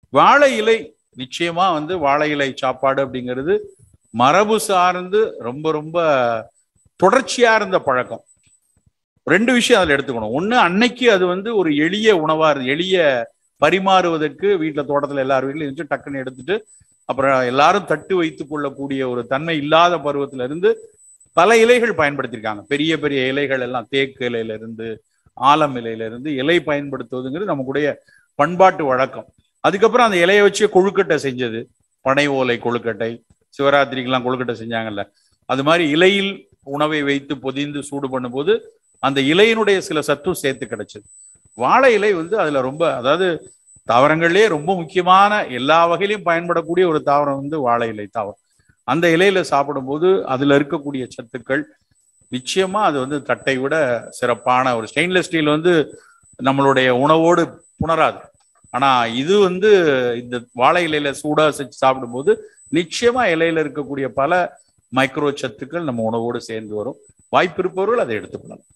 வாழை இலை நிச்சயமா வந்து வாழை இலை சாப்பாடு அப்படிங்கிறது மரபு சார்ந்து ரொம்ப ரொம்ப தொடர்ச்சியா இருந்த பழக்கம் ரெண்டு விஷயம் அதுல எடுத்துக்கணும் ஒண்ணு அன்னைக்கு அது வந்து ஒரு எளிய உணவா இருந்து எளிய பரிமாறுவதற்கு வீட்டுல தோட்டத்துல எல்லார் வீட்லயும் இருந்துச்சு டக்குன்னு எடுத்துட்டு அப்புறம் எல்லாரும் தட்டு வைத்துக் கொள்ளக்கூடிய ஒரு தன்மை இல்லாத பருவத்துல இருந்து பல இலைகள் பயன்படுத்தியிருக்காங்க பெரிய பெரிய இலைகள் எல்லாம் தேக்கு இலையில இருந்து ஆலம் இலையில இருந்து இலை பயன்படுத்துவதுங்கிறது நமக்குடைய பண்பாட்டு வழக்கம் அதுக்கப்புறம் அந்த இலையை வச்சு கொழுக்கட்டை செஞ்சது பனை ஓலை கொழுக்கட்டை சிவராத்திரிக்கெல்லாம் கொழுக்கட்டை செஞ்சாங்கல்ல அது மாதிரி இலையில் உணவை வைத்து பொதிந்து சூடு பண்ணும்போது அந்த இலையினுடைய சில சத்தும் சேர்த்து கிடைச்சது வாழை இலை வந்து அதுல ரொம்ப அதாவது தாவரங்கள்லயே ரொம்ப முக்கியமான எல்லா வகையிலையும் பயன்படக்கூடிய ஒரு தாவரம் வந்து வாழை இலை தாவரம் அந்த இலையில சாப்பிடும்போது அதுல இருக்கக்கூடிய சத்துக்கள் நிச்சயமா அது வந்து தட்டை விட சிறப்பான ஒரு ஸ்டெயின்லெஸ் ஸ்டீல் வந்து நம்மளுடைய உணவோடு புணராது ஆனா இது வந்து இந்த வாழை இலையில சூடா செஞ்சு சாப்பிடும்போது நிச்சயமா இலையில இருக்கக்கூடிய பல மைக்ரோ சத்துக்கள் நம்ம உணவோடு சேர்ந்து வரும் வாய்ப்பு இருப்பவர்கள் அதை எடுத்துக்கொள்ளலாம்